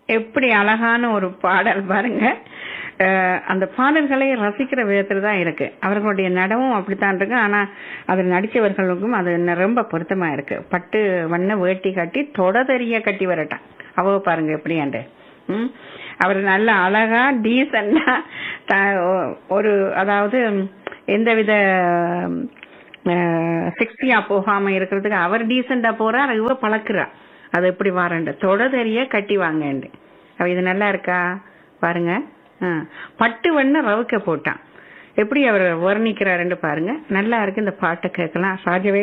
எப்படி அழகான ஒரு பாடல் பாருங்க அஹ் அந்த பாடல்களை ரசிக்கிற விதத்துல தான் இருக்கு அவர்களுடைய நடவும் அப்படித்தான் இருக்கு ஆனா அதில் நடிச்சவர்களுக்கும் அது இன்னும் ரொம்ப பொருத்தமா இருக்கு பட்டு வண்ண வேட்டி கட்டி தொடதறிய கட்டி வரட்டான் அவ பாருங்க எப்படியாண்டு ம் அவர் நல்ல அழகா டீசெண்டா ஒரு அதாவது எந்தவித செக்ஸியா போகாம இருக்கிறதுக்கு அவர் டீசெண்டா போறார் இவ பழக்குறா அது எப்படி வாரண்டு தொடதறிய கட்டி வாங்கண்டு அவ இது நல்லா இருக்கா பாருங்க ஆ. பட்டு வண்ண ரவுக்க போட்டான் எப்படி அவர் வர்ணிக்கிறாருன்னு பாருங்க நல்லா இருக்கு இந்த பாட்டை கேட்கலாம் ராஜவே